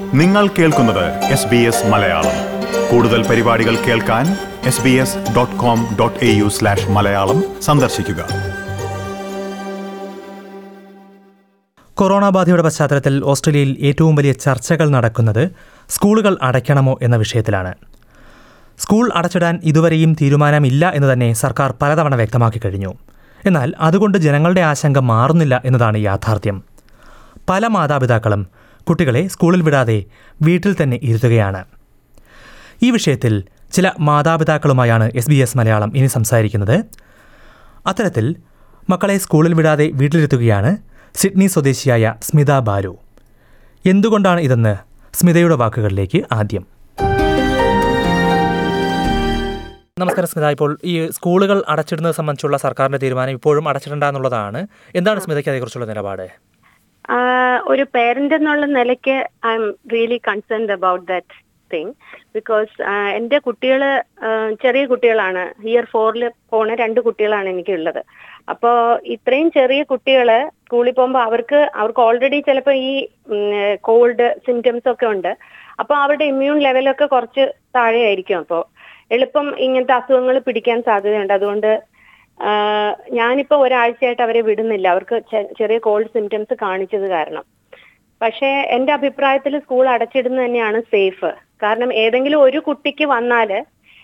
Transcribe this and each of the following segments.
നിങ്ങൾ കേൾക്കുന്നത് S B S Malayalam കൂടുതൽ പരിപാടികൾ കേൾക്കാൻ S B S dot com dot A U slash Malayalam സന്ദർശിക്കുക കൊറോണ ബാധയുടെ പശ്ചാത്തലത്തിൽ ഓസ്ട്രേലിയയിൽ ഏറ്റവും വലിയ ചർച്ചകൾ നടക്കുന്നത് സ്കൂളുകൾ അടയ്ക്കണമോ എന്ന വിഷയത്തിലാണ് സ്കൂൾ അടച്ചിടാൻ ഇതുവരെയും തീരുമാനമില്ല എന്ന് തന്നെ സർക്കാർ പലതവണ വ്യക്തമാക്കി കഴിഞ്ഞു എന്നാൽ അതുകൊണ്ട് ജനങ്ങളുടെ ആശങ്ക മാറുന്നില്ല എന്നതാണ് യാഥാർത്ഥ്യം പല മാതാപിതാക്കളും കുട്ടികളെ സ്കൂളിൽ വിടാതെ വീട്ടിൽ തന്നെ ഇരുത്തുകയാണ് ഈ വിഷയത്തിൽ ചില മാതാപിതാക്കളുമായാണ് എസ് ബി എസ് മലയാളം ഇനി സംസാരിക്കുന്നത് അത്തരത്തിൽ മക്കളെ സ്കൂളിൽ വിടാതെ വീട്ടിലിരുത്തുകയാണ് സിഡ്നി സ്വദേശിയായ സ്മിത ബാലു എന്തുകൊണ്ടാണ് ഇതെന്ന് സ്മിതയുടെ വാക്കുകളിലേക്ക് ആദ്യം നമസ്കാരം സ്മിത ഇപ്പോൾ ഈ സ്കൂളുകൾ അടച്ചിടുന്നത് സംബന്ധിച്ചുള്ള സർക്കാരിന്റെ തീരുമാനം ഇപ്പോഴും അടച്ചിടണ്ട എന്നുള്ളതാണ് എന്താണ് സ്മിതയ്ക്ക് അതേക്കുറിച്ചുള്ള നിലപാട് ആഹ് ഒരു പേരന്റ് എന്നുള്ള നിലയ്ക്ക് I'm really concerned about that thing because എൻ്റെ കുട്ടികൾ ചെറിയ കുട്ടികളാണ് ഇയർ ഫോറിൽ പോണ രണ്ട് കുട്ടികളാണ് എനിക്കുള്ളത് അപ്പോൾ ഇത്രയും ചെറിയ കുട്ടികൾ സ്കൂളിൽ പോകുമ്പോൾ അവർക്ക് അവർക്ക് ഓൾറെഡി ചിലപ്പോൾ ഈ കോൾഡ് സിംറ്റംസ് ഒക്കെ ഉണ്ട് അപ്പോൾ അവരുടെ ഇമ്മ്യൂൺ ലെവലൊക്കെ കുറച്ച് താഴെയായിരിക്കും അപ്പോൾ എളുപ്പം ഇങ്ങനത്തെ അസുഖങ്ങൾ പിടിക്കാൻ സാധ്യതയുണ്ട് അതുകൊണ്ട് ആഹ് ഞാനിപ്പോ ഒരാഴ്ചയായിട്ട് അവരെ വിടുന്നില്ല അവർക്ക് ചെ- ചെറിയ കോൾഡ് സിംറ്റംസ് കാണിച്ചത് കാരണം പക്ഷേ എന്റെ അഭിപ്രായത്തിൽ സ്കൂൾ അടച്ചിടുന്നത് തന്നെയാണ് സേഫ് കാരണം ഏതെങ്കിലും ഒരു കുട്ടിക്ക് വന്നാല്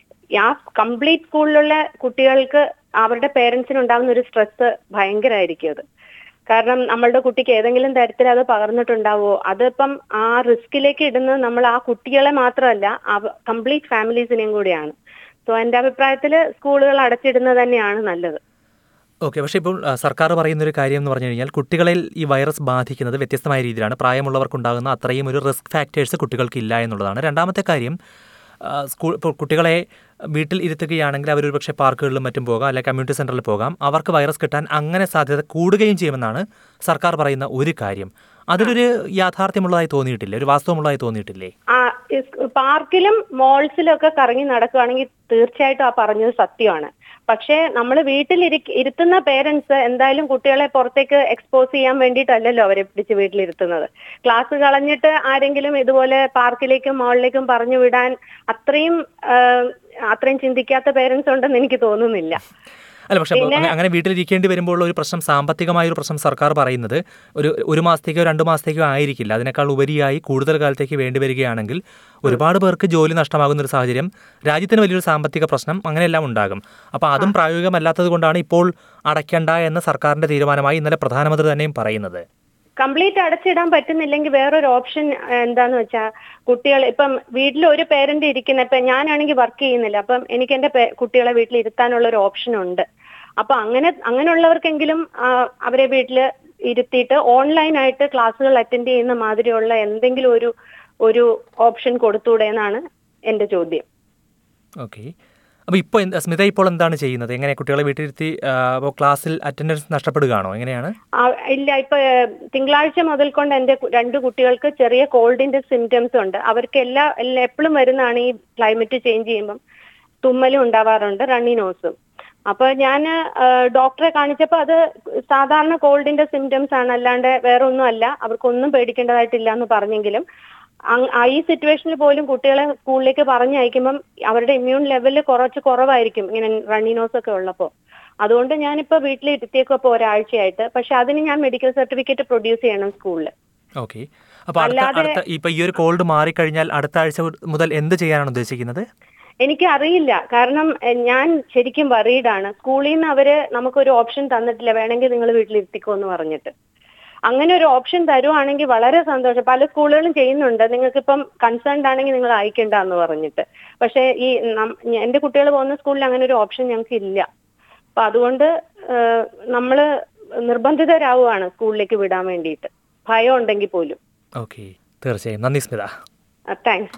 ആ കംപ്ലീറ്റ് സ്കൂളിലുള്ള കുട്ടികൾക്ക് അവരുടെ പേരൻസിന് ഉണ്ടാകുന്ന ഒരു സ്ട്രെസ് ഭയങ്കരമായിരിക്കും അത് കാരണം നമ്മളുടെ കുട്ടിക്ക് ഏതെങ്കിലും തരത്തിൽ അത് പകർന്നിട്ടുണ്ടാവോ അതിപ്പം ആ റിസ്കിലേക്ക് ഇടുന്നത് നമ്മൾ ആ കുട്ടികളെ മാത്രമല്ല കംപ്ലീറ്റ് ഫാമിലീസിനെയും കൂടിയാണ് സോ എന്റെ അഭിപ്രായത്തിൽ സ്കൂളുകൾ അടച്ചിടുന്നത് തന്നെയാണ് നല്ലത് ഓക്കെ പക്ഷേ ഇപ്പോൾ ആ, സർക്കാർ പറയുന്ന ഒരു കാര്യം എന്ന് പറഞ്ഞു കഴിഞ്ഞാൽ കുട്ടികളിൽ ഈ വൈറസ് ബാധിക്കുന്നത് വ്യത്യസ്തമായ രീതിയിലാണ് പ്രായമുള്ളവർക്കുണ്ടാകുന്ന അത്രയും ഒരു റിസ്ക് ഫാക്ടേഴ്സ് കുട്ടികൾക്ക് ഇല്ല എന്നുള്ളതാണ് രണ്ടാമത്തെ കാര്യം ആ, സ്കൂൾ ഇപ്പോൾ കുട്ടികളെ വീട്ടിൽ ഇരുത്തുകയാണെങ്കിൽ അവർ ഒരുപക്ഷെ പാർക്കുകളിലും മറ്റും പോകാം അല്ലെങ്കിൽ കമ്മ്യൂണിറ്റി സെൻറ്ററിൽ പോകാം അവർക്ക് വൈറസ് കിട്ടാൻ അങ്ങനെ സാധ്യത കൂടുകയും ചെയ്യുമെന്നാണ് സർക്കാർ പറയുന്ന ഒരു കാര്യം അതിലൊരു യാഥാർത്ഥ്യമുള്ളതായി തോന്നിയിട്ടില്ലേ ഒരു വാസ്തവമുള്ളതായി തോന്നിയിട്ടില്ലേ ആ ഇസ് പാർക്കിലും മോൾസിലും ഒക്കെ കറങ്ങി നടക്കുകയാണെങ്കിൽ തീർച്ചയായിട്ടും ആ പറഞ്ഞത് സത്യമാണ് പക്ഷേ നമ്മൾ വീട്ടിൽ ഇരി- ഇരുത്തുന്ന പേരൻസ് എന്തായാലും കുട്ടികളെ പുറത്തേക്ക് എക്സ്പോസ് ചെയ്യാൻ വേണ്ടിയിട്ടല്ലല്ലോ അവരെ പിടിച്ച് വീട്ടിലിരുത്തുന്നത് ക്ലാസ് കളഞ്ഞിട്ട് ആരെങ്കിലും ഇതുപോലെ പാർക്കിലേക്കും മോളിലേക്കും പറഞ്ഞു വിടാൻ അത്രയും ആ, അത്രയും ചിന്തിക്കാത്ത പേരൻസ് ഉണ്ടെന്ന് എനിക്ക് തോന്നുന്നില്ല അല്ല പക്ഷേ അങ്ങനെ- അങ്ങനെ വീട്ടിലിരിക്കേണ്ടി വരുമ്പോൾ ഒരു പ്രശ്നം സാമ്പത്തികമായ ഒരു പ്രശ്നം സർക്കാർ പറയുന്നത് ഒരു ഒരു മാസത്തേക്കോ രണ്ട് മാസത്തേക്കോ ആയിരിക്കില്ല അതിനേക്കാൾ ഉപരിയായി കൂടുതൽ കാലത്തേക്ക് വേണ്ടി വരികയാണെങ്കിൽ ഒരുപാട് പേർക്ക് ജോലി നഷ്ടമാകുന്ന ഒരു സാഹചര്യം രാജ്യത്തിന് വലിയൊരു സാമ്പത്തിക പ്രശ്നം അങ്ങനെയെല്ലാം ഉണ്ടാകും അപ്പോൾ അതും പ്രായോഗികമല്ലാത്തത് കൊണ്ടാണ് ഇപ്പോൾ അടയ്ക്കണ്ട എന്ന സർക്കാരിന്റെ തീരുമാനമായി ഇന്നലെ പ്രധാനമന്ത്രി തന്നെയും പറയുന്നത് കംപ്ലീറ്റ് അടച്ചിടാൻ പറ്റുന്നില്ലെങ്കിൽ വേറൊരു ഓപ്ഷൻ എന്താന്ന് വെച്ചാൽ കുട്ടികൾ ഇപ്പം വീട്ടിൽ ഒരു പേരന്റ് ഇരിക്കുന്ന ഇപ്പൊ ഞാനാണെങ്കിൽ വർക്ക് ചെയ്യുന്നില്ല അപ്പം എനിക്ക് എന്റെ പേ- കുട്ടികളെ വീട്ടിൽ ഇരുത്താനുള്ള ഒരു ഓപ്ഷൻ ഉണ്ട് അപ്പൊ അങ്ങനെ അങ്ങനെയുള്ളവർക്കെങ്കിലും ആ, അവരെ വീട്ടിൽ ഇരുത്തിയിട്ട് ഓൺലൈനായിട്ട് ക്ലാസ്സുകൾ അറ്റൻഡ് ചെയ്യുന്ന മാതിരിയുള്ള എന്തെങ്കിലും ഒരു ഒരു ഓപ്ഷൻ കൊടുത്തൂടെ എന്നാണ് എന്റെ ചോദ്യം ഓക്കെ അപ്പോൾ ഇപ്പോൾ എന്താ സ്മിത ഇപ്പോൾ എന്താണ് ചെയ്യുന്നത് എങ്ങനെ കുട്ടികളെ വീട്ടിലിരുത്തി ആ, അപ്പോൾ ക്ലാസ്സിൽ അറ്റൻഡൻസ് നഷ്ടപ്പെടുകയാണോ എങ്ങനെയാണ് ആ, ഇല്ല ഇപ്പൊ ഏഹ്, തിങ്കളാഴ്ച മുതൽ കൊണ്ട് എന്റെ കു- രണ്ട് കുട്ടികൾക്ക് ചെറിയ കോൾഡിന്റെ സിംറ്റംസ് ഉണ്ട് അവർക്ക് എല്ലാ എപ്പോഴും വരുന്നതാണ് ഈ ക്ലൈമറ്റ് ചേഞ്ച് ചെയ്യുമ്പം തുമ്മലും ഉണ്ടാവാറുണ്ട് റണ്ണി നോസും അപ്പൊ ഞാൻ ഡോക്ടറെ കാണിച്ചപ്പോൾ അത് സാധാരണ കോൾഡിന്റെ സിംറ്റംസ് ആണ് അല്ലാണ്ട് വേറെ ഒന്നും അല്ല അവർക്കൊന്നും പേടിക്കേണ്ടതായിട്ടില്ല എന്ന് പറഞ്ഞെങ്കിലും അങ്- ആ ഈ സിറ്റുവേഷനിൽ പോലും കുട്ടികളെ സ്കൂളിലേക്ക് പറഞ്ഞയക്കുമ്പം അവരുടെ ഇമ്മ്യൂൺ ലെവൽ കുറച്ച് കുറവായിരിക്കും ഇങ്ങനെ റണ്ണി നോസ് ഒക്കെ ഉള്ളപ്പോൾ അതുകൊണ്ട് ഞാനിപ്പോ വീട്ടിൽ ഇരുത്തിയേക്കും ഇപ്പോൾ ഒരാഴ്ചയായിട്ട് പക്ഷെ അതിന് ഞാൻ മെഡിക്കൽ സർട്ടിഫിക്കറ്റ് പ്രൊഡ്യൂസ് ചെയ്യണം സ്കൂളിൽ ഓക്കെ അപ്പോൾ അടുത്ത അല്ലാതെ- അടുത്ത ഇപ്പോൾ ഈ ഒരു കോൾഡ് മാറിക്കഴിഞ്ഞാൽ അടുത്ത ആഴ്ച മുതൽ എന്ത് ചെയ്യാനാണ് ഉദ്ദേശിക്കുന്നത് എനിക്ക് അറിയില്ല കാരണം എഹ്, ഞാൻ ശരിക്കും വറീഡാണ് സ്കൂളിൽ നിന്ന് അവര് നമുക്കൊരു ഓപ്ഷൻ തന്നിട്ടില്ല വേണമെങ്കിൽ നിങ്ങൾ വീട്ടിലിരുത്തിക്കോ എന്ന് പറഞ്ഞിട്ട് അങ്ങനെ ഒരു ഓപ്ഷൻ തരുവാണെങ്കിൽ വളരെ സന്തോഷം പല സ്കൂളുകളും ചെയ്യുന്നുണ്ട് നിങ്ങൾക്ക് ഇപ്പം കൺസേൺഡ് ആണെങ്കിൽ നിങ്ങൾ അയക്കണ്ട എന്ന് പറഞ്ഞിട്ട് പക്ഷേ ഈ നം- ഞ- എന്റെ കുട്ടികൾ പോകുന്ന സ്കൂളിൽ അങ്ങനെ ഒരു ഓപ്ഷൻ ഞങ്ങൾക്ക് ഇല്ല അപ്പൊ അതുകൊണ്ട് ഏഹ്, നമ്മള് നിർബന്ധിതരാവുകയാണ് സ്കൂളിലേക്ക് വിടാൻ വേണ്ടിയിട്ട് ഭയം ഉണ്ടെങ്കിൽ പോലും ഓക്കെ തീർച്ചയായും നന്ദി സ്മിത താങ്ക്സ്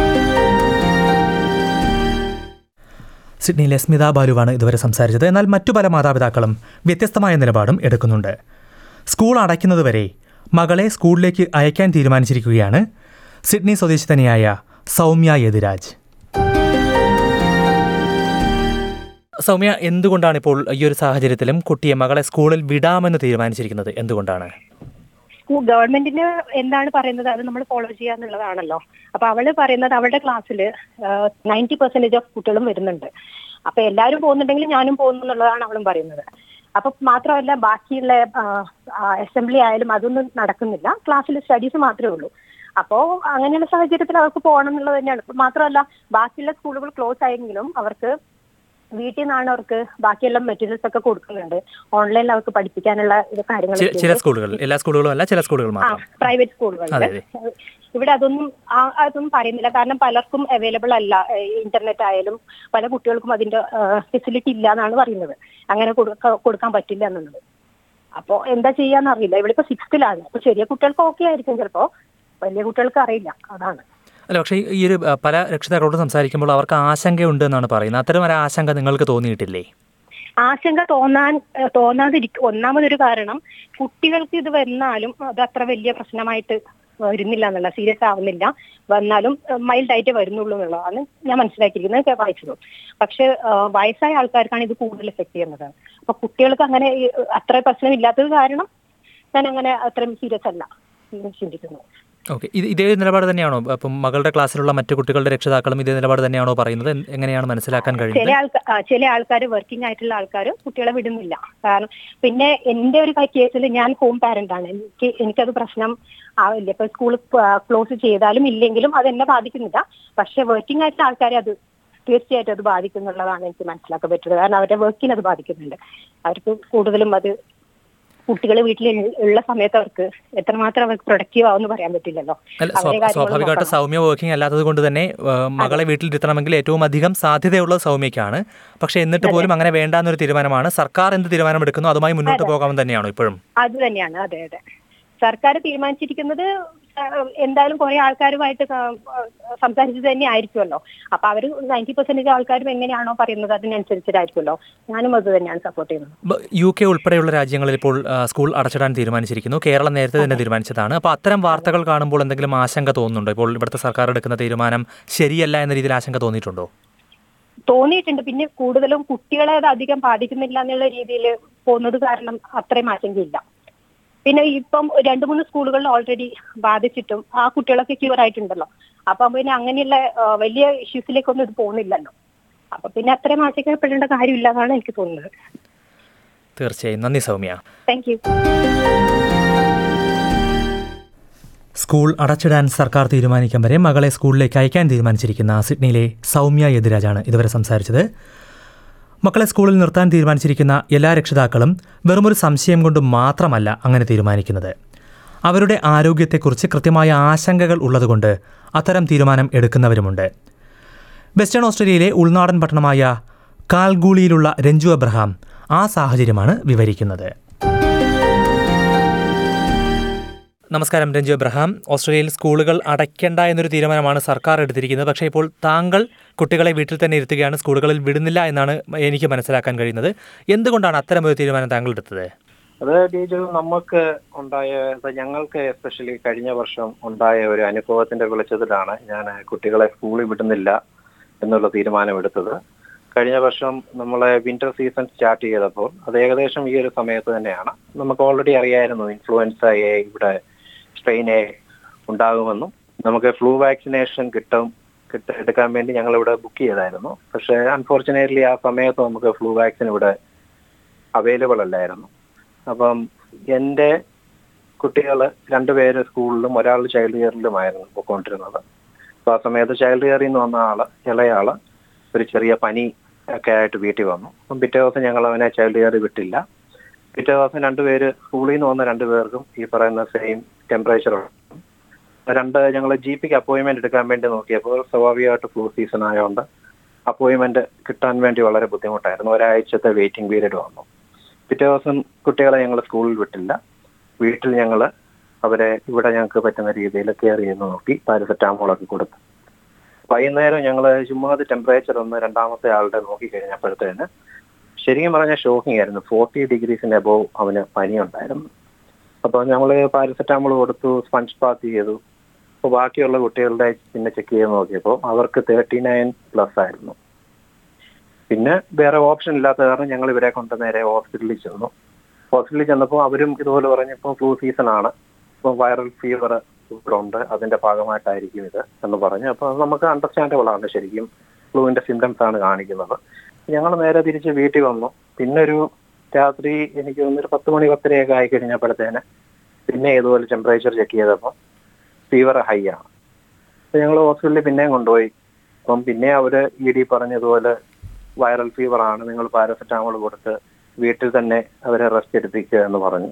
സിഡ്നിയിലെ സ്മിത ബാലുവാണ് ഇതുവരെ സംസാരിച്ചത് എന്നാൽ മറ്റു പല മാതാപിതാക്കളും വ്യത്യസ്തമായ നിലപാടും എടുക്കുന്നുണ്ട് സ്കൂൾ അടയ്ക്കുന്നതുവരെ മകളെ സ്കൂളിലേക്ക് അയക്കാൻ തീരുമാനിച്ചിരിക്കുകയാണ് സിഡ്നി സ്വദേശി തന്നെയായ സൗമ്യ യതിരാജ് സൗമ്യ എന്തുകൊണ്ടാണ് ഇപ്പോൾ ഈ ഒരു സാഹചര്യത്തിലും കുട്ടിയെ മകളെ സ്കൂളിൽ വിടാമെന്ന് തീരുമാനിച്ചിരിക്കുന്നത് എന്തുകൊണ്ടാണ് സ്കൂൾ ഗവൺമെന്റിന് എന്താണ് പറയുന്നത് അത് നമ്മൾ ഫോളോ ചെയ്യുക എന്നുള്ളതാണല്ലോ അപ്പൊ അവള് പറയുന്നത് അവളുടെ ക്ലാസ്സിൽ നയൻറ്റി പെർസെന്റേജ് ഓഫ് കുട്ടികളും വരുന്നുണ്ട് അപ്പൊ എല്ലാവരും പോകുന്നുണ്ടെങ്കിൽ ഞാനും പോകുന്നു എന്നുള്ളതാണ് അവളും പറയുന്നത് അപ്പൊ മാത്രമല്ല ബാക്കിയുള്ള അസംബ്ലി ആയാലും അതൊന്നും നടക്കുന്നില്ല ക്ലാസ്സിൽ സ്റ്റഡീസ് മാത്രമേ ഉള്ളൂ അപ്പോ അങ്ങനെയുള്ള സാഹചര്യത്തിൽ അവർക്ക് പോകണം എന്നുള്ളത് തന്നെയാണ് ഇപ്പൊ മാത്രമല്ല ബാക്കിയുള്ള സ്കൂളുകൾ ക്ലോസ് ആയെങ്കിലും അവർക്ക് വീട്ടിൽ നിന്നാണ് അവർക്ക് ബാക്കിയെല്ലാം മെറ്റീരിയൽസ് ഒക്കെ കൊടുക്കുന്നുണ്ട് ഓൺലൈനിൽ അവർക്ക് പഠിപ്പിക്കാനുള്ള ഇത് ചി- ചില കാര്യങ്ങൾ സ്കൂളുകൾ എല്ലാ സ്കൂളുകളും അല്ല ചില സ്കൂളുകൾ ആ മാത്രം പ്രൈവറ്റ് സ്കൂളുകളിൽ അതെ, അതെ. ഇവിടെ അതൊന്നും ആ- അതൊന്നും പറയുന്നില്ല കാരണം പലർക്കും അവൈലബിൾ അല്ല ഇന്റർനെറ്റ് ആയാലും പല കുട്ടികൾക്കും അതിന്റെ ഫെസിലിറ്റി ഇല്ല എന്നാണ് പറയുന്നത് അങ്ങനെ കൊടുക്ക- കൊടുക്കാൻ പറ്റില്ല എന്നുള്ളത് അപ്പോ എന്താ ചെയ്യാന്ന് അറിയില്ല ഇവിടെ ഇപ്പൊ സിക്സ്ത്തിലാണ് അപ്പൊ ചെറിയ കുട്ടികൾക്ക് ഓക്കെ ആയിരിക്കും ചിലപ്പോ വലിയ കുട്ടികൾക്ക് അറിയില്ല അതാണ് അല്ല പക്ഷേ ഈ ഒരു ആ, പല രക്ഷിതാക്കളോട് സംസാരിക്കുമ്പോൾ അവർക്ക് ആശങ്കയുണ്ട് എന്നാണ് പറയുന്നത് അത്തരം ഒരു ആശങ്ക നിങ്ങൾക്ക് തോന്നിയിട്ടില്ലേ ആശങ്ക തോന്നാൻ ഏഹ് തോന്നാതിരിക്കും ഒന്നാമതൊരു കാരണം കുട്ടികൾക്ക് ഇത് വന്നാലും അത് അത്ര വലിയ പ്രശ്നമായിട്ട് വരുന്നില്ല എന്നുള്ള സീരിയസ് ആവുന്നില്ല വന്നാലും മൈൽഡ് ആയിട്ട് വരുന്നുള്ളൂ എന്നുള്ളതാണ് ഞാൻ മനസ്സിലാക്കിയിരിക്കുന്നത് ഞാൻ വായിച്ചത് പക്ഷെ ഏഹ് വയസ്സായ ആൾക്കാർക്കാണ് ഇത് കൂടുതൽ എഫക്ട് ചെയ്യുന്നത് അപ്പൊ കുട്ടികൾക്ക് അങ്ങനെ ഈ, അത്ര പ്രശ്നം ഇല്ലാത്തത് കാരണം ഞാൻ അങ്ങനെ അത്രയും സീരിയസ് അല്ല എന്ന് ചിന്തിക്കുന്നു ഓക്കെ ഇത് ഇതേ നിലപാട് തന്നെയാണോ അപ്പം മകളുടെ ക്ലാസ്സിലുള്ള മറ്റു കുട്ടികളുടെ രക്ഷിതാക്കളും ഇതേ നിലപാട് തന്നെയാണോ പറയുന്നത് എൻ- എങ്ങനെയാണ് മനസ്സിലാക്കാൻ ചില കഴിയുന്നത് ആൾക്കാർ ചില ആൾക്കാർ വർക്കിംഗ് ആയിട്ടുള്ള ആൾക്കാർ കുട്ടികളെ വിടുന്നില്ല കാരണം പിന്നെ എന്റെ ഒരു കേസിൽ ഞാൻ ഹോം പാരന്റ് ആണ് എനിക്ക് എനിക്കത് പ്രശ്നം ആവില്ല ഇപ്പൊ സ്കൂൾ ക്ലോസ് ചെയ്താലും ഇല്ലെങ്കിലും അത് എന്നെ ബാധിക്കുന്നില്ല പക്ഷെ വർക്കിംഗ് ആയിട്ടുള്ള ആൾക്കാരെ അത് തീർച്ചയായിട്ടും അത് ബാധിക്കുന്നുള്ളതാണ് എനിക്ക് മനസ്സിലാക്കാൻ പറ്റുന്നത് കാരണം അവരുടെ വർക്കിന് അത് ബാധിക്കുന്നുണ്ട് അവർക്ക് കൂടുതലും അത് കുട്ടികൾ വീട്ടിൽ ഉള്ള സമയത്ത് അവർക്ക് എത്രമാത്രം അവർക്ക് പ്രൊഡക്റ്റീവ് ആവുമെന്ന് പറയാൻ പറ്റില്ലല്ലോ അല്ല അവരുടെ സ്വാ- കാര്യങ്ങൾ സ്വാഭാവികമായിട്ട് നോക്കണം. സൗമ്യ വർക്കിംഗ് അല്ലാത്തത് കൊണ്ട് തന്നെ ആ, മകളെ വീട്ടിലിരുത്തണമെങ്കിൽ ഏറ്റവും അധികം സാധ്യതയുള്ളത് സൗമ്യയ്ക്കാണ് പക്ഷേ എന്നിട്ട് പോലും അങ്ങനെ വേണ്ടാന്നൊരു തീരുമാനമാണ് സർക്കാർ എന്ത് തീരുമാനമെടുക്കുന്നു അതുമായി മുന്നോട്ട് പോകാമെന്ന് തന്നെയാണോ ഇപ്പോഴും അത് തന്നെയാണ് അതെ അതെ സർക്കാർ തീരുമാനിച്ചിരിക്കുന്നത് ആ, എന്തായാലും കുറെ ആൾക്കാരുമായിട്ട് ക- സംസാരിച്ചത് തന്നെ ആയിരിക്കുമല്ലോ അപ്പൊ അവർ നയൻറ്റി പെർസെന്റേജ് ആൾക്കാരും എങ്ങനെയാണോ പറയുന്നത് അതിനനുസരിച്ചിട്ടായിരിക്കുമല്ലോ ഞാനും അത് തന്നെയാണ് സപ്പോർട്ട് ചെയ്യുന്നത് ബ- യു കെ ഉൾപ്പെടെയുള്ള രാജ്യങ്ങളിൽ ഇപ്പോൾ ആ, സ്കൂൾ അടച്ചിടാൻ തീരുമാനിച്ചിരിക്കുന്നു കേരളം നേരത്തെ തന്നെ തീരുമാനിച്ചതാണ് അപ്പോൾ അത്തരം വാർത്തകൾ കാണുമ്പോൾ എന്തെങ്കിലും ആശങ്ക തോന്നുന്നുണ്ടോ ഇപ്പോൾ ഇവിടുത്തെ സർക്കാർ എടുക്കുന്ന തീരുമാനം ശരിയല്ല എന്ന രീതിയിൽ ആശങ്ക തോന്നിയിട്ടുണ്ടോ തോന്നിയിട്ടുണ്ട് പിന്നെ കൂടുതലും കുട്ടികളെ അത് അധികം ബാധിക്കുന്നില്ല എന്നുള്ള രീതിയിൽ പോകുന്നത് കാരണം അത്രയും ആശങ്കയില്ല പിന്നെ ഇപ്പം രണ്ടു മൂന്ന് സ്കൂളുകളിൽ ഓൾറെഡി ബാധിച്ചിട്ടും ആ കുട്ടികളൊക്കെ ക്യൂർ ആയിട്ടുണ്ടല്ലോ അപ്പൊ പിന്നെ അങ്ങനെയുള്ള ആ, വലിയ ഇഷ്യൂസിലേക്കൊന്നും ഇത് പോകുന്നില്ലല്ലോ അപ്പൊ പിന്നെ അത്രയും ആശങ്കപ്പെടേണ്ട കാര്യമില്ല എന്നാണ് എനിക്ക് തോന്നുന്നത് തീർച്ചയായും നന്ദി സൗമ്യ താങ്ക് യു സ്കൂൾ അടച്ചിടാൻ സർക്കാർ തീരുമാനിക്കും വരെ മകളെ സ്കൂളിലേക്ക് അയക്കാൻ തീരുമാനിച്ചിരിക്കുന്ന സിഡ്നിയിലെ സൗമ്യ യതിരാജാണ് ഇതുവരെ സംസാരിച്ചത് മക്കളെ സ്കൂളിൽ നിർത്താൻ തീരുമാനിച്ചിരിക്കുന്ന എല്ലാ രക്ഷിതാക്കളും വെറുമൊരു സംശയം കൊണ്ട് മാത്രമല്ല അങ്ങനെ തീരുമാനിക്കുന്നത് അവരുടെ ആരോഗ്യത്തെക്കുറിച്ച് കൃത്യമായ ആശങ്കകൾ ഉള്ളതുകൊണ്ട് അത്തരം തീരുമാനം എടുക്കുന്നവരുമുണ്ട് വെസ്റ്റേൺ ഓസ്ട്രേലിയയിലെ ഉൾനാടൻ പട്ടണമായ കാൽഗൂളിയിലുള്ള രഞ്ജു അബ്രഹാം ആ സാഹചര്യമാണ് വിവരിക്കുന്നത് നമസ്കാരം രഞ്ജു അബ്രഹാം ഓസ്ട്രേലിയയിൽ സ്കൂളുകൾ അടയ്ക്കേണ്ട എന്നൊരു തീരുമാനമാണ് സർക്കാർ എടുത്തിരിക്കുന്നത് പക്ഷേ ഇപ്പോൾ താങ്കൾ കുട്ടികളെ വീട്ടിൽ തന്നെ ഇരുത്തുകയാണ് സ്കൂളുകളിൽ വിടുന്നില്ല എന്നാണ് എനിക്ക് മനസ്സിലാക്കാൻ കഴിയുന്നത് എന്തുകൊണ്ടാണ് അത്തരമൊരു തീരുമാനം താങ്കൾ എടുത്തത് അത് ടീച്ചർ നമുക്ക് ഉണ്ടായ ഇപ്പൊ ഞങ്ങൾക്ക് എസ്പെഷ്യലി കഴിഞ്ഞ വർഷം ഉണ്ടായ ഒരു അനുഭവത്തിന്റെ വെളിച്ചത്തിലാണ് ഞാൻ കുട്ടികളെ സ്കൂളിൽ വിടുന്നില്ല എന്നുള്ള തീരുമാനമെടുത്തത് കഴിഞ്ഞ വർഷം നമ്മളെ വിന്റർ സീസൺ സ്റ്റാർട്ട് ചെയ്തപ്പോൾ അത് ഏകദേശം ഈ ഒരു സമയത്ത് തന്നെയാണ് നമുക്ക് ഓൾറെഡി അറിയായിരുന്നു ഇൻഫ്ലുവൻസ എ ഇവിടെ സ്ട്രെയിൻ എ ഉണ്ടാകുമെന്നും നമുക്ക് ഫ്ലൂ വാക്സിനേഷൻ കിട്ടും കിട്ട എടുക്കാൻ വേണ്ടി ഞങ്ങൾ ഇവിടെ ബുക്ക് ചെയ്തായിരുന്നു പക്ഷേ അൺഫോർച്ചുനേറ്റ്ലി ആ സമയത്ത് നമുക്ക് ഫ്ലൂ വാക്സിൻ ഇവിടെ അവൈലബിൾ അല്ലായിരുന്നു അപ്പം എൻ്റെ കുട്ടികൾ രണ്ടുപേര് സ്കൂളിലും ഒരാൾ ചൈൽഡ് കെയറിലുമായിരുന്നു പോയിക്കൊണ്ടിരുന്നത് അപ്പോൾ ആ സമയത്ത് ചൈൽഡ് കെയറിൽ നിന്ന് വന്ന ആള് ഇളയാള് ഒരു ചെറിയ പനി ഒക്കെ ആയിട്ട് വീട്ടിൽ വന്നു അപ്പം പിറ്റേ ദിവസം ഞങ്ങൾ അവനെ ചൈൽഡ് കെയറിൽ വിട്ടില്ല പിറ്റേ ദിവസം രണ്ടുപേര് സ്കൂളിൽ നിന്ന് വന്ന രണ്ടുപേർക്കും ഈ പറയുന്ന സെയിം ടെമ്പറേച്ചർ രണ്ട് ഞങ്ങൾ ജി പിക്ക് അപ്പോയിന്റ്മെന്റ് എടുക്കാൻ വേണ്ടി നോക്കിയപ്പോൾ സ്വാഭാവികമായിട്ട് ഫ്ലൂ സീസൺ ആയതുകൊണ്ട് അപ്പോയിന്റ്മെന്റ് കിട്ടാൻ വേണ്ടി വളരെ ബുദ്ധിമുട്ടായിരുന്നു ഒരാഴ്ചത്തെ വെയിറ്റിംഗ് പീരീഡ് വന്നു പിറ്റേ ദിവസം കുട്ടികളെ ഞങ്ങൾ സ്കൂളിൽ വിട്ടില്ല വീട്ടിൽ ഞങ്ങൾ അവരെ ഇവിടെ ഞങ്ങൾക്ക് പറ്റുന്ന രീതിയിൽ കെയർ ചെയ്ത് നോക്കി പാരസെറ്റാമോളൊക്കെ കൊടുത്തു വൈകുന്നേരം ഞങ്ങൾ ചുമ്മാതെ ടെമ്പറേച്ചർ ഒന്ന് രണ്ടാമത്തെ ആളുടെ നോക്കി കഴിഞ്ഞപ്പോഴത്തേന് ശരിക്കും പറഞ്ഞാൽ ഷോക്കിംഗ് ആയിരുന്നു ഫോർട്ടി ഡിഗ്രീസിന് അബോവ് അവന് പനി ഉണ്ടായിരുന്നു അപ്പോൾ നമ്മൾ പാരസെറ്റാമോൾ കൊടുത്തു സ്പഞ്ച് ബാത്ത് ചെയ്തു അപ്പോൾ ബാക്കിയുള്ള കുട്ടികളുടെ പിന്നെ ചെക്ക് ചെയ്ത് നോക്കിയപ്പോൾ അവർക്ക് തേർട്ടി നയൻ പ്ലസ് ആയിരുന്നു പിന്നെ വേറെ ഓപ്ഷൻ ഇല്ലാത്ത കാരണം ഞങ്ങൾ ഇവരെ കൊണ്ട് നേരെ ഹോസ്പിറ്റലിൽ ചെന്നു ഹോസ്പിറ്റലിൽ ചെന്നപ്പോൾ അവരും ഇതുപോലെ പറഞ്ഞപ്പോൾ ഫ്ലൂ സീസൺ ആണ് അപ്പോൾ വൈറൽ ഫീവർ ഇവിടെ ഉണ്ട് അതിന്റെ ഭാഗമായിട്ടായിരിക്കും ഇത് എന്ന് പറഞ്ഞു അപ്പോൾ അത് നമുക്ക് അണ്ടർസ്റ്റാൻഡബിൾ ആണ് ശരിക്കും ഫ്ലൂവിന്റെ സിംറ്റംസ് ആണ് കാണിക്കുന്നത് ഞങ്ങൾ നേരെ തിരിച്ച് വീട്ടിൽ വന്നു പിന്നെ ഒരു രാത്രി എനിക്ക് തോന്നുന്നു ഒരു പത്ത് മണി പത്തരയൊക്കെ ആയി കഴിഞ്ഞപ്പോഴത്തേന് പിന്നെ ഇതുപോലെ ടെമ്പറേച്ചർ ചെക്ക് ചെയ്തപ്പോൾ ഫീവർ ഹൈ ആണ് അപ്പൊ ഞങ്ങൾ ഹോസ്പിറ്റലിൽ പിന്നെയും കൊണ്ടുപോയി അപ്പം പിന്നെ അവര് ഇ ഡി പറഞ്ഞതുപോലെ വൈറൽ ഫീവർ ആണ് നിങ്ങൾ പാരസെറ്റാമോൾ കൊടുത്ത് വീട്ടിൽ തന്നെ അവരെ റെസ്റ്റ് എടുപ്പിക്കുക എന്ന് പറഞ്ഞു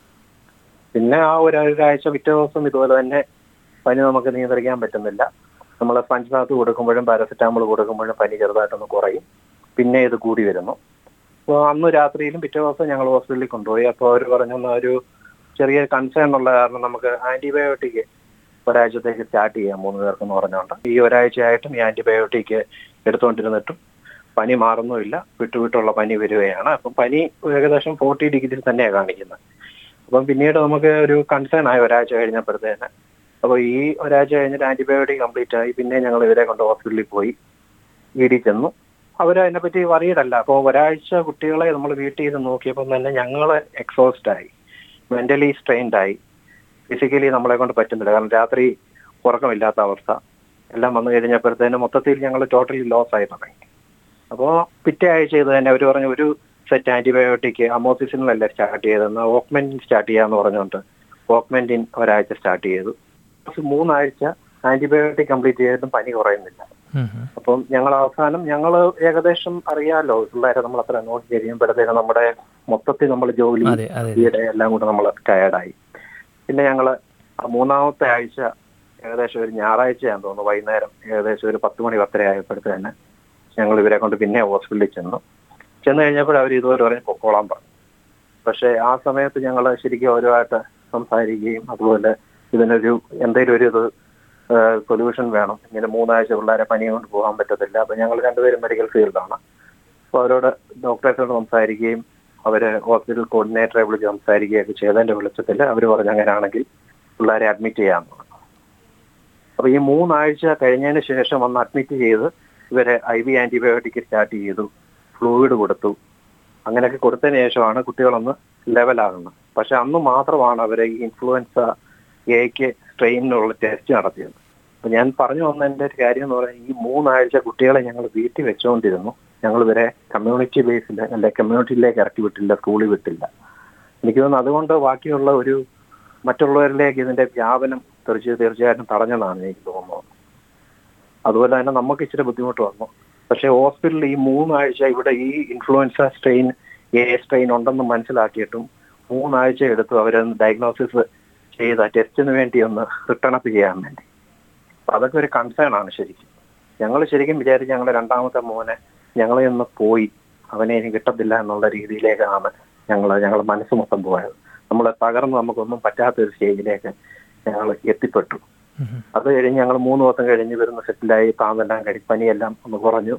പിന്നെ ആ ഒരു ഒരാഴ്ച പിറ്റേ ദിവസം ഇതുപോലെ തന്നെ പനി നമുക്ക് നിയന്ത്രിക്കാൻ പറ്റുന്നില്ല നമ്മൾ പഞ്ചസാത്ത് കൊടുക്കുമ്പോഴും പാരസെറ്റാമോൾ കൊടുക്കുമ്പോഴും പനി ചെറുതായിട്ടൊന്ന് കുറയും പിന്നെ ഇത് കൂടി വരുന്നു അപ്പോൾ അന്ന് രാത്രിയിലും പിറ്റേ ദിവസം ഞങ്ങൾ ഹോസ്പിറ്റലിൽ കൊണ്ടുപോയി അപ്പോൾ അവർ പറഞ്ഞു "എന്നാ ഒരു ചെറിയ കൺസേൺ ഉള്ള കാരണം നമുക്ക് ആന്റിബയോട്ടിക് ഒരാഴ്ചത്തേക്ക് സ്റ്റാർട്ട് ചെയ്യാം മൂന്ന് പേർക്കെന്ന് പറഞ്ഞുകൊണ്ട് ഈ ഒരാഴ്ചയായിട്ടും ഈ ആന്റിബയോട്ടിക് എടുത്തുകൊണ്ടിരുന്നിട്ടും പനി മാറുന്നുമില്ല വിട്ടുവിട്ടുള്ള പനി വരികയാണ് അപ്പം പനി ഏകദേശം ഫോർട്ടി ഡിഗ്രി തന്നെയാണ് കാണിക്കുന്നത് അപ്പം പിന്നീട് നമുക്ക് ഒരു കൺസേൺ ആയി ഒരാഴ്ച കഴിഞ്ഞപ്പോഴത്തേന് അപ്പോൾ ഈ ഒരാഴ്ച കഴിഞ്ഞിട്ട് ആന്റിബയോട്ടിക് കംപ്ലീറ്റ് ആയി പിന്നെ ഞങ്ങൾ ഇവരെ കൊണ്ട് ഹോസ്പിറ്റലിൽ പോയി ഇ ഡി ചെന്നു അവർ അതിനെപ്പറ്റി വറീഡല്ല അപ്പോൾ ഒരാഴ്ച കുട്ടികളെ നമ്മൾ വീട്ടിൽ നിന്ന് നോക്കിയപ്പോൾ തന്നെ ഞങ്ങൾ എക്സോസ്റ്റ് ആയി മെന്റലി സ്ട്രെയിൻഡ് ആയി ഫിസിക്കലി നമ്മളെ കൊണ്ട് പറ്റുന്നില്ല കാരണം രാത്രി ഉറക്കമില്ലാത്ത അവസ്ഥ എല്ലാം വന്നു കഴിഞ്ഞപ്പോഴത്തേനും മൊത്തത്തിൽ ഞങ്ങൾ ടോട്ടലി ലോസ് ആയി തുടങ്ങി അപ്പോൾ പിറ്റേ ആഴ്ച ഇത് തന്നെ അവർ പറഞ്ഞു ഒരു സെറ്റ് ആന്റിബയോട്ടിക് അമോസിസിനിലല്ല സ്റ്റാർട്ട് ചെയ്തെന്ന് ഓക്മെന്റിൻ സ്റ്റാർട്ട് ചെയ്യാന്ന് പറഞ്ഞുകൊണ്ട് ഓക്മെന്റിൻ ഒരാഴ്ച സ്റ്റാർട്ട് ചെയ്തു മൂന്നാഴ്ച ആന്റിബയോട്ടിക് കംപ്ലീറ്റ് ചെയ്തിട്ടും പനി കുറയുന്നില്ല ഉം, ഉം. അപ്പം ഞങ്ങൾ അവസാനം ഞങ്ങൾ ഏകദേശം അറിയാലോ പിള്ളേരെ നമ്മൾ അത്ര നോക്കി കഴിയുമ്പോഴത്തേക്ക് നമ്മുടെ മൊത്തത്തിൽ നമ്മൾ ജോലി അതെ അതെ ഈയിടെ എല്ലാം കൂടെ നമ്മൾ ടയർഡായി പിന്നെ ഞങ്ങൾ മൂന്നാമത്തെ ആഴ്ച ഏകദേശം ഒരു ഞായറാഴ്ചയാന്ന് തോന്നുന്നു വൈകുന്നേരം ഏകദേശം ഒരു പത്ത് മണി പത്തര ആയപ്പോഴത്തേന് ഞങ്ങൾ ഇവരെ കൊണ്ട് പിന്നെ ഹോസ്പിറ്റലിൽ ചെന്നു ചെന്ന് കഴിഞ്ഞപ്പോൾ അവർ ഇതുപോലെ പറഞ്ഞ് പൊക്കോളാൻ പറഞ്ഞു പക്ഷേ ആ സമയത്ത് ഞങ്ങൾ ശരിക്കും അവരുമായിട്ട് സംസാരിക്കുകയും അതുപോലെ ഇതിനൊരു എന്തെങ്കിലും ഒരു ഇത് സൊല്യൂഷൻ വേണം ഇങ്ങനെ മൂന്നാഴ്ച പിള്ളേരെ പനി കൊണ്ട് പോകാൻ പറ്റത്തില്ല അപ്പൊ ഞങ്ങൾ രണ്ടുപേരും മെഡിക്കൽ ഫീൽഡാണ് അപ്പോൾ അവരോട് ഡോക്ടേഴ്സിനോട് സംസാരിക്കുകയും അവര് ഹോസ്പിറ്റൽ കോർഡിനേറ്ററെ വിളിച്ച് സംസാരിക്കുകയൊക്കെ ചെയ്തതിന്റെ വെളിച്ചത്തിൽ അവർ പറഞ്ഞു അങ്ങനെയാണെങ്കിൽ പിള്ളേരെ അഡ്മിറ്റ് ചെയ്യാമെന്ന് പറഞ്ഞു അപ്പൊ ഈ മൂന്നാഴ്ച കഴിഞ്ഞതിന് ശേഷം വന്ന് അഡ്മിറ്റ് ചെയ്ത് ഇവരെ ഐ വി ആന്റിബയോട്ടിക് സ്റ്റാർട്ട് ചെയ്തു ഫ്ലൂയിഡ് കൊടുത്തു അങ്ങനെയൊക്കെ കൊടുത്തതിന് ശേഷമാണ് കുട്ടികളൊന്ന് ലെവലാകുന്നത് പക്ഷെ അന്ന് മാത്രമാണ് അവരെ ഈ ഇൻഫ്ലുവൻസ എക്ക് സ്ട്രെയിനിനുള്ള ടെസ്റ്റ് നടത്തിയത് അപ്പൊ ഞാൻ പറഞ്ഞു വന്നതിന്റെ ഒരു കാര്യം എന്ന് പറഞ്ഞാൽ ഈ മൂന്നാഴ്ച കുട്ടികളെ ഞങ്ങൾ വീട്ടിൽ വെച്ചുകൊണ്ടിരുന്നു ഞങ്ങൾ ഇവരെ കമ്മ്യൂണിറ്റി ബേസിൽ അല്ലെ കമ്മ്യൂണിറ്റിയിലേക്ക് ഇറക്കി വിട്ടില്ല സ്കൂളിൽ വിട്ടില്ല എനിക്ക് തോന്നുന്നു അതുകൊണ്ട് ബാക്കിയുള്ള ഒരു മറ്റുള്ളവരിലേക്ക് ഇതിന്റെ വ്യാപനം തീർച്ച തീർച്ചയായിട്ടും തടഞ്ഞതാണ് എനിക്ക് തോന്നുന്നത് അതുപോലെ തന്നെ നമുക്ക് ഇച്ചിരി ബുദ്ധിമുട്ട് വന്നു പക്ഷെ ഹോസ്പിറ്റലിൽ ഈ മൂന്നാഴ്ച ഇവിടെ ഈ ഇൻഫ്ലുവൻസ സ്ട്രെയിൻ എ സ്ട്രെയിൻ ഉണ്ടെന്ന് മനസ്സിലാക്കിയിട്ടും മൂന്നാഴ്ച എടുത്തു അവരൊന്ന് ഡയഗ്നോസിസ് ചെയ്ത ടെസ്റ്റിന് വേണ്ടി ഒന്ന് റിട്ടേൺ അപ്പ് ചെയ്യാൻ വേണ്ടി അപ്പൊ അതൊക്കെ ഒരു കൺസേൺ ആണ് ശരിക്കും ഞങ്ങൾ ശരിക്കും വിചാരിച്ച് ഞങ്ങളുടെ രണ്ടാമത്തെ മോനെ ഞങ്ങളെ ഒന്ന് പോയി അവനെ ഇനി കിട്ടത്തില്ല എന്നുള്ള രീതിയിലേക്കാണ് ഞങ്ങൾ ഞങ്ങളുടെ മനസ്സ് മൊത്തം പോയത് നമ്മൾ തകർന്ന് നമുക്കൊന്നും പറ്റാത്ത ഒരു സ്റ്റേജിലേക്ക് ഞങ്ങൾ എത്തിപ്പെട്ടു ഉം, ഉം. അത് കഴിഞ്ഞ് ഞങ്ങൾ മൂന്ന് ദിവസം കഴിഞ്ഞ് വരുന്ന സെറ്റിലായി താമെല്ലാം കഴി പനിയെല്ലാം ഒന്ന് കുറഞ്ഞു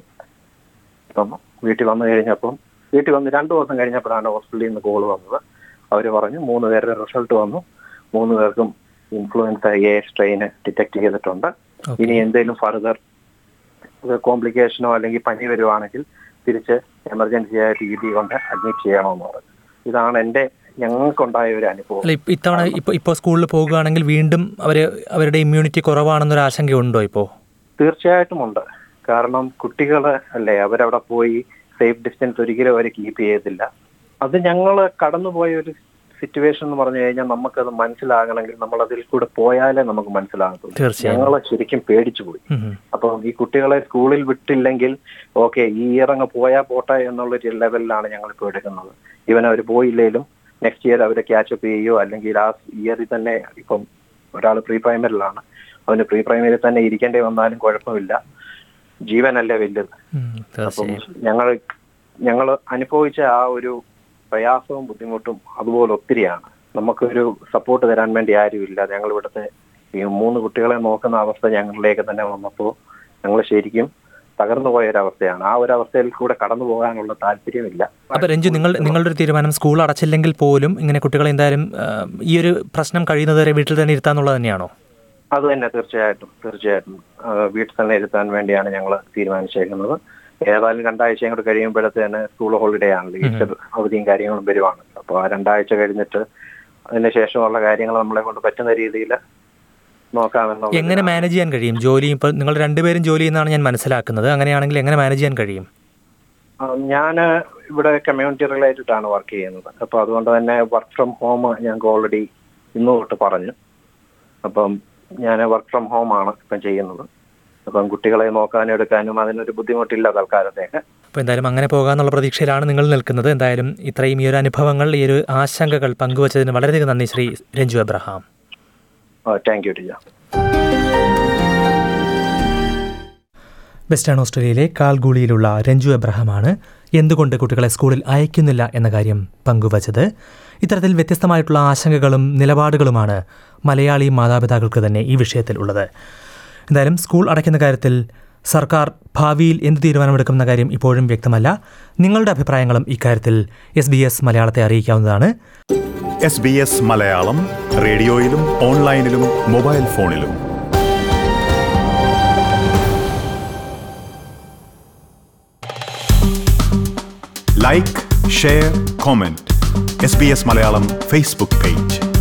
അപ്പം വീട്ടിൽ വന്നു കഴിഞ്ഞപ്പം വീട്ടിൽ വന്ന് രണ്ടു ദിവസം കഴിഞ്ഞപ്പോഴാണ് ഹോസ്പിറ്റലിൽ നിന്ന് കോൾ വന്നത് അവർ പറഞ്ഞു മൂന്ന് പേരുടെ റിസൾട്ട് വന്നു മൂന്ന് പേർക്കും ഇൻഫ്ലുവൻസ എ സ്ട്രെയിന് ഡിറ്റക്ട് ചെയ്തിട്ടുണ്ട് Okay. ഇനി എന്തെങ്കിലും ഫർദർ കോംപ്ലിക്കേഷനോ അല്ലെങ്കിൽ പനി വരുവാണെങ്കിൽ തിരിച്ച് എമർജൻസി ആയിട്ട് ഇ ഡി കൊണ്ട് അഡ്മിറ്റ് ചെയ്യണമെന്ന് പറഞ്ഞു ഇതാണ് എൻ്റെ ഞങ്ങൾക്കുണ്ടായ ഒരു അനുഭവം അല്ല ഇപ്പ- ഇത്തവണ ഇപ്പോൾ ഇപ്പോൾ സ്കൂളിൽ പോകുകയാണെങ്കിൽ വീണ്ടും അവർ അവരുടെ ഇമ്മ്യൂണിറ്റി കുറവാണെന്നൊരു ആശങ്കയുണ്ടോ ഇപ്പോൾ തീർച്ചയായിട്ടും ഉണ്ട് കാരണം കുട്ടികൾ അല്ലേ അവരവിടെ പോയി സേഫ് ഡിസ്റ്റൻസ് ഒരിക്കലും അവർ കീപ്പ് ചെയ്യത്തില്ല അത് ഞങ്ങൾ കടന്നുപോയ ഒരു സിറ്റുവേഷൻ എന്ന് പറഞ്ഞു കഴിഞ്ഞാൽ നമുക്കത് മനസ്സിലാകണമെങ്കിൽ നമ്മൾ അതിൽ കൂടെ പോയാലേ നമുക്ക് മനസ്സിലാകത്തുള്ളൂ തീർച്ചയായും. ഞങ്ങൾ ശരിക്കും പേടിച്ചു പോയി ഉം, ഉം. അപ്പം ഈ കുട്ടികളെ സ്കൂളിൽ വിട്ടില്ലെങ്കിൽ ഓക്കെ ഈ ഇയർ അങ്ങ് പോയാൽ പോട്ടെ എന്നുള്ളൊരു ലെവലിലാണ് ഞങ്ങൾ ഇപ്പോൾ എടുക്കുന്നത് ഇവൻ അവർ പോയില്ലെങ്കിലും നെക്സ്റ്റ് ഇയർ അവരെ ക്യാച്ചപ്പ് ചെയ്യുകയോ അല്ലെങ്കിൽ ആ ഇയറിൽ തന്നെ ഇപ്പം ഒരാൾ പ്രീ പ്രൈമറിലാണ് അവന് പ്രീ പ്രൈമറിയിൽ തന്നെ ഇരിക്കേണ്ടി വന്നാലും കുഴപ്പമില്ല ജീവനല്ലേ വലുത് ഉം, അപ്പം തീർച്ചയായും ഞങ്ങൾ ഞങ്ങൾ അനുഭവിച്ച ആ ഒരു പ്രയാസവും ബുദ്ധിമുട്ടും അതുപോലെ ഒത്തിരിയാണ് നമുക്കൊരു സപ്പോർട്ട് തരാൻ വേണ്ടി ആരുമില്ല ഞങ്ങൾ ഇവിടുത്തെ ഈ മൂന്ന് കുട്ടികളെ നോക്കുന്ന അവസ്ഥ ഞങ്ങളിലേക്ക് തന്നെ വന്നപ്പോൾ ഞങ്ങൾ ശരിക്കും തകർന്നു പോയ ഒരു അവസ്ഥയാണ് ആ ഒരു അവസ്ഥയിൽ കൂടെ കടന്നു പോകാനുള്ള താല്പര്യമില്ല അപ്പോൾ രഞ്ജു നിങ്ങൾ നിങ്ങളുടെ ഒരു തീരുമാനം സ്കൂൾ അടച്ചില്ലെങ്കിൽ പോലും ഇങ്ങനെ കുട്ടികളെ എന്തായാലും ആ, ഈ ഒരു പ്രശ്നം കഴിയുന്നതുവരെ വീട്ടിൽ തന്നെ ഇരുത്താന്നുള്ളത് തന്നെയാണോ അത് തന്നെ തീർച്ചയായിട്ടും തീർച്ചയായിട്ടും ആ, വീട്ടിൽ തന്നെ ഇരുത്താൻ വേണ്ടിയാണ് ഞങ്ങൾ തീരുമാനിച്ചേക്കുന്നത് ഏതായാലും രണ്ടാഴ്ചയും കൂടെ കഴിയുമ്പോഴത്തേന് സ്കൂൾ ഹോളിഡേ ആണല്ലോ ഈസ്റ്റർ അവധിയും കാര്യങ്ങളും വരുവാണ് അപ്പോൾ ആ രണ്ടാഴ്ച കഴിഞ്ഞിട്ട് അതിന് ശേഷമുള്ള കാര്യങ്ങൾ നമ്മളെ കൊണ്ട് പറ്റുന്ന രീതിയിൽ നോക്കാമെന്നുള്ള എങ്ങനെ മാനേജ് ചെയ്യാൻ കഴിയും ജോലി ഇപ്പോൾ നിങ്ങൾ രണ്ടുപേരും ജോലി ചെയ്യുന്നതാണ് ഞാൻ മനസ്സിലാക്കുന്നത് അങ്ങനെയാണെങ്കിൽ എങ്ങനെ മാനേജ് ചെയ്യാൻ കഴിയും ഞാൻ ഇവിടെ കമ്മ്യൂണിറ്റി റിലേറ്റഡ് ആണ് വർക്ക് ചെയ്യുന്നത് അപ്പോൾ അതുകൊണ്ട് തന്നെ വർക്ക് ഫ്രം ഹോം ഞങ്ങൾക്ക് ഓൾറെഡി ഇന്ന് തൊട്ട് പറഞ്ഞു അപ്പം ഞാൻ വർക്ക് ഫ്രം ഹോം ആണ് ഇപ്പം ചെയ്യുന്നത് അപ്പം കുട്ടികളെ നോക്കാനും എടുക്കാനും അതിനൊരു ബുദ്ധിമുട്ടില്ല തൽക്കാലത്തേക്ക് അപ്പോൾ എന്തായാലും അങ്ങനെ പോകാമെന്നുള്ള പ്രതീക്ഷയിലാണ് നിങ്ങൾ നിൽക്കുന്നത് എന്തായാലും ഇത്രയും ഈ ഒരു അനുഭവങ്ങൾ ഈ ഒരു ആശങ്കകൾ പങ്കുവച്ചതിന് വളരെയധികം നന്ദി Sri Ranju Abraham thank you teacher western ഓസ്ട്രേലിയയിലെ കാൽഗൂളിയിലുള്ള രഞ്ജു എബ്രഹാമാണ് എന്തുകൊണ്ട് കുട്ടികളെ സ്കൂളിൽ അയക്കുന്നില്ല എന്ന കാര്യം പങ്കുവച്ചത് ഇത്തരത്തിൽ വ്യത്യസ്തമായിട്ടുള്ള ആശങ്കകളും നിലപാടുകളുമാണ് മലയാളി മാതാപിതാക്കൾക്ക് തന്നെ ഈ വിഷയത്തിൽ ഉള്ളത് എന്തായാലും സ്കൂൾ അടയ്ക്കുന്ന കാര്യത്തിൽ സർക്കാർ ഭാവിയിൽ എന്ത് തീരുമാനമെടുക്കുമെന്ന കാര്യം ഇപ്പോഴും വ്യക്തമല്ല നിങ്ങളുടെ അഭിപ്രായങ്ങളും ഇക്കാര്യത്തിൽ എസ് ബി എസ് മലയാളത്തെ അറിയിക്കാവുന്നതാണ് എസ് ബി എസ് മലയാളം റേഡിയോയിലും ഓൺലൈനിലും മൊബൈൽ ഫോണിലും like share comment S B S Malayalam Facebook page